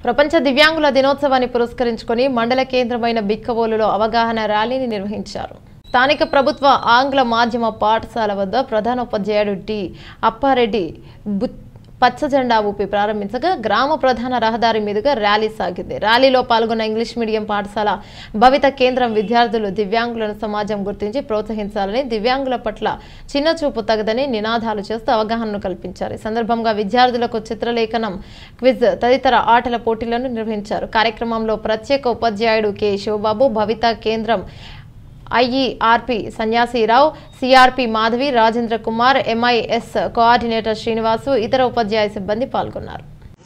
ప్రపంచ దివ్యాంగుల దినోత్సవాన్ని పురస్కరించుకొని మండల కేంద్రమైన బిక్కవోలులో అవగాహన ర్యాలీని నిర్వహించారు స్థానిక ప్రభుత్వ ఆంగ్ల మాధ్యమ పాఠశాల వద్ద ప్రధానోపాధ్యాయుడు టి అప్పారెడ్డి బు- పచ్చ జెండా ఊపి ప్రారంభించగా గ్రామ ప్రధాన రహదారి మీదుగా ర్యాలీ సాగింది ర్యాలీలో పాల్గొన్న ఇంగ్లీష్ మీడియం పాఠశాల భవిత కేంద్రం విద్యార్థులు దివ్యాంగులను సమాజం గుర్తించి ప్రోత్సహించాలని దివ్యాంగుల పట్ల చిన్న చూపు తగదని నినాదాలు చేస్తూ అవగాహనను కల్పించారు ఈ సందర్భంగా విద్యార్థులకు చిత్రలేఖనం క్విజ్ తదితర ఆటల పోటీలను నిర్వహించారు కార్యక్రమంలో ప్రత్యేక ఉపాధ్యాయుడు కె శివబాబు భవిత కేంద్రం IERP Sanyasirao CRP Madhavi Rajendra Kumar MIS coordinator Srinivasu ఇతర ఉపాధ్యాయ సిబ్బంది పాల్గొన్నారు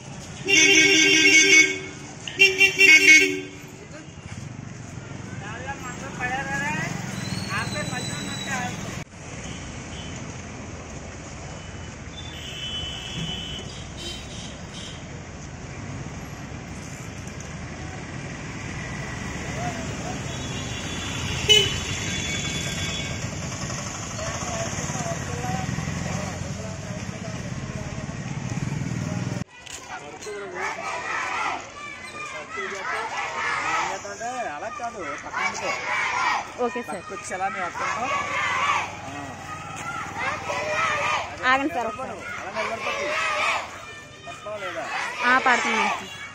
ఏంటంటే అలా కాదు పక్కన ఓకే సార్ వచ్చి ఎలా మేము వస్తుంటాం ఆగండి సార్ ఒకసారి అలా నిలబడిపోతుంది వస్తావా లేదా ఆ, పడుతున్నాం సార్